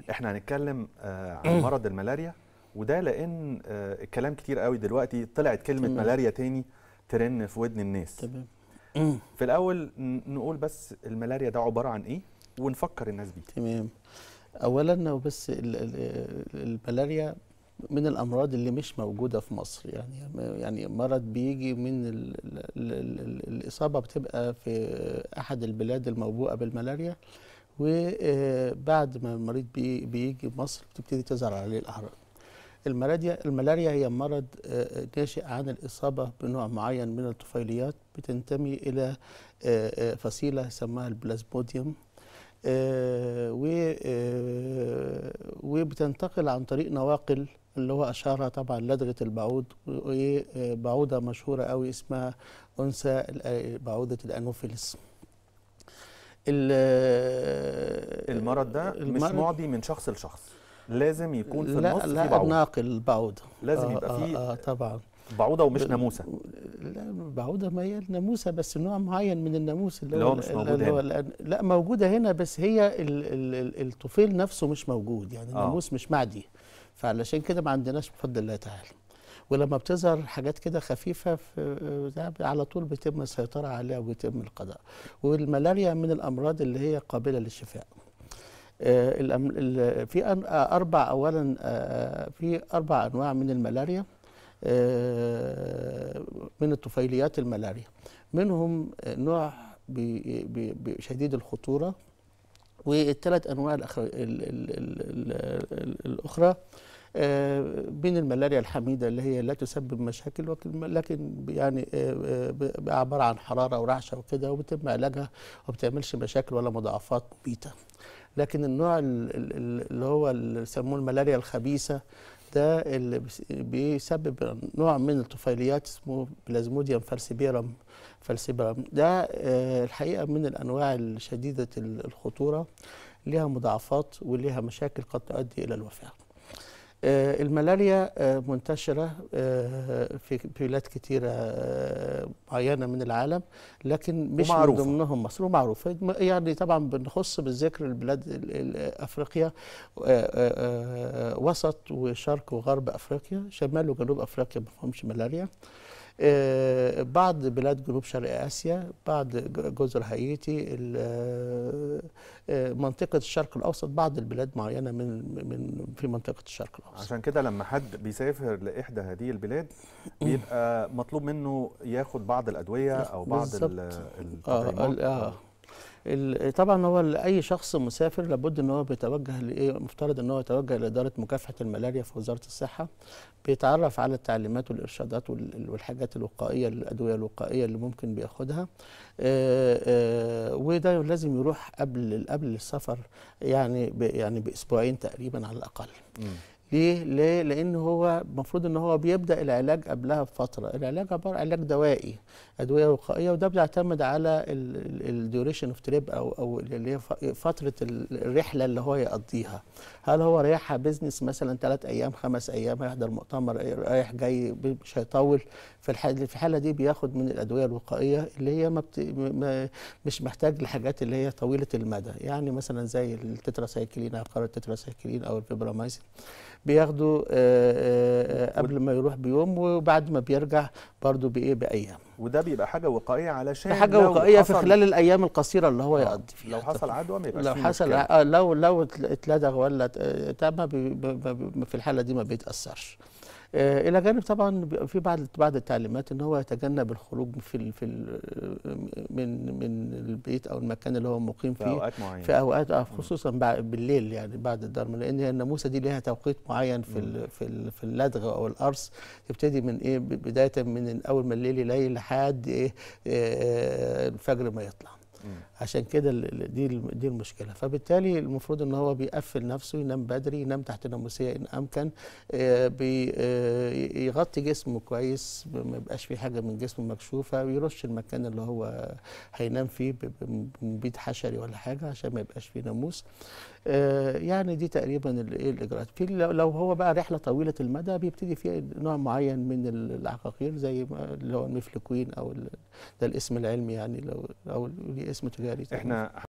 احنا هنتكلم آه عن مرض الملاريا وده لان آه الكلام كتير قوي دلوقتي طلعت كلمه تمام. ملاريا تاني ترن في ودن الناس تمام في الاول ن- نقول بس الملاريا ده عباره عن ايه ونفكر الناس بيه تمام اولا هو بس ال- ال- الملاريا من الامراض اللي مش موجوده في مصر يعني يعني مرض بيجي من ال ال ال ال الاصابه بتبقى في احد البلاد الموبوءه بالملاريا وبعد ما المريض بي- بيجي مصر بتبتدي تظهر عليه الاعراض الملاريا الملاريا هي مرض آه، ناشئ عن الاصابه بنوع معين من الطفيليات بتنتمي الى آه، آه، فصيله سماها البلازموديوم آه، و آه، وبتنتقل عن طريق نواقل اللي هو اشهرها طبعا لدغه البعوض وبعوضه مشهوره قوي اسمها انثى الأ- بعوضه الانوفيلس ال- المرض ده مش المرض- معدي من شخص لشخص لازم يكون في لا النص في لا بعوضه ناقل البعوضه لازم آه، يبقى آه، فيه آه طبعا بعوضه ومش بال- ناموسه لا بعوضة ما هي الناموسة بس نوع معين من الناموس اللي هو مش موجود اللي هو هنا. الآن- لا موجودة هنا بس هي ال ال ال الطفيل نفسه مش موجود يعني آه. الناموس مش معدي فعلشان كده ما عندناش بفضل الله تعالى ولما بتظهر حاجات كده خفيفة في ده على طول بيتم السيطرة عليها وبيتم القضاء والملاريا من الأمراض اللي هي قابلة للشفاء آه، الأم- ال- في أن- آه، أربع أولا آه، في أربع أنواع من الملاريا آه، من الطفيليات الملاريا منهم آه، نوع بي- بي- بي- شديد الخطورة والثلاث أنواع الأخر- ال- ال- ال- ال- الأخرى آه، من الملاريا الحميدة اللي هي لا تسبب مشاكل ولكن لكن يعني آه، آه، عبارة عن حرارة ورعشة وكده وبيتم علاجها وما بتعملش مشاكل ولا مضاعفات مميتة لكن النوع ال- ال- اللي هو اللي يسموه الملاريا الخبيثة ده اللي بس- بيسبب نوع من الطفيليات اسمه بلازموديوم فالسيبيرم فالسيبيرم ده آه، الحقيقة من الأنواع الشديدة ال- الخطورة لها مضاعفات ولها مشاكل قد تؤدي إلى الوفاة آه، الملاريا آه، منتشرة آه، في بلاد كتيرة آه، معينة من العالم لكن مش ومعروفة. من ضمنهم مصر ومعروفة يعني طبعا بنخص بالذكر البلاد ال- ال- أفريقيا آه، آه، آه، وسط وشرق وغرب أفريقيا شمال وجنوب أفريقيا ما فيهمش ملاريا آه، بعض بلاد جنوب شرق آسيا بعض ج- جزر هايتي ال- آه، آه، منطقة الشرق الأوسط بعض البلاد معينة من من في منطقة الشرق الأوسط عشان كده لما حد بيسافر لاحدى هذه البلاد بيبقى مطلوب منه ياخد بعض الادويه او بعض ال- بالظبط. اه التطعيمات ال- اه ال- طبعا هو ال- اي شخص مسافر لابد ان هو بيتوجه لايه مفترض ان هو يتوجه لاداره مكافحه الملاريا في وزاره الصحه بيتعرف على التعليمات والارشادات وال- والحاجات الوقائيه الادويه الوقائيه اللي ممكن بياخدها آه، آه، وده لازم يروح قبل قبل السفر يعني ب- يعني باسبوعين تقريبا على الاقل مم. ليه؟ ليه؟ لأن هو المفروض إن هو بيبدأ العلاج قبلها بفترة، العلاج عبارة علاج دوائي، أدوية وقائية وده بيعتمد على الديوريشن اوف تريب أو أو اللي هي ف- فترة ال- الرحلة اللي هو يقضيها. هل هو رايحها بيزنس مثلا ثلاث أيام خمس أيام هيحضر مؤتمر رايح جاي ب- مش هيطول في الحالة في الحالة دي بياخد من الأدوية الوقائية اللي هي ما بت... ما مش محتاج لحاجات اللي هي طويلة المدى، يعني مثلا زي التتراسايكلين عقار التتراسايكلين أو الفيبرامايسين. بياخدوا آه، آه، آه، قبل ما يروح بيوم وبعد ما بيرجع برضه بايه بايام وده بيبقى حاجه وقائيه علشان حاجه لو وقائيه في حصل- خلال الايام القصيره اللي هو آه، يقضي فيها لو حصل عدوى ما يبقاش لو فيه حصل مشكلة. آه، لو لو اتل- اتلدغ ولا ت- آه، بتاع ما بي- ب- ب- في الحاله دي ما بيتاثرش آه، الى جانب طبعا بيبقى في بعض بعض التعليمات ان هو يتجنب الخروج في ال في ال من من البيت او المكان اللي هو مقيم في فيه اوقات معينه في اوقات آه، خصوصا بع- بالليل يعني بعد الضرم لان هي الناموسه دي ليها توقيت معين في ال في ال في اللدغ او القرص تبتدي من ايه ب- بدايه من اول ما الليل يليل لحد ايه آه، الفجر ما يطلع مم. عشان كده ال- ال- دي الم- دي المشكله فبالتالي المفروض ان هو بيقفل نفسه ينام بدري ينام تحت ناموسيه ان امكن آه، بي- آه، يغطي جسمه كويس ما يبقاش فيه حاجه من جسمه مكشوفه ويرش المكان اللي هو هينام فيه ب- ب- بمبيد حشري ولا حاجه عشان ما يبقاش فيه ناموس آه، يعني دي تقريبا ال- ايه الاجراءات في لو لو هو بقى رحله طويله المدى بيبتدي فيها نوع معين من ال- العقاقير زي ما اللي هو الميفلوكوين او ال- ده الاسم العلمي يعني لو او ليه اسم تجاري احنا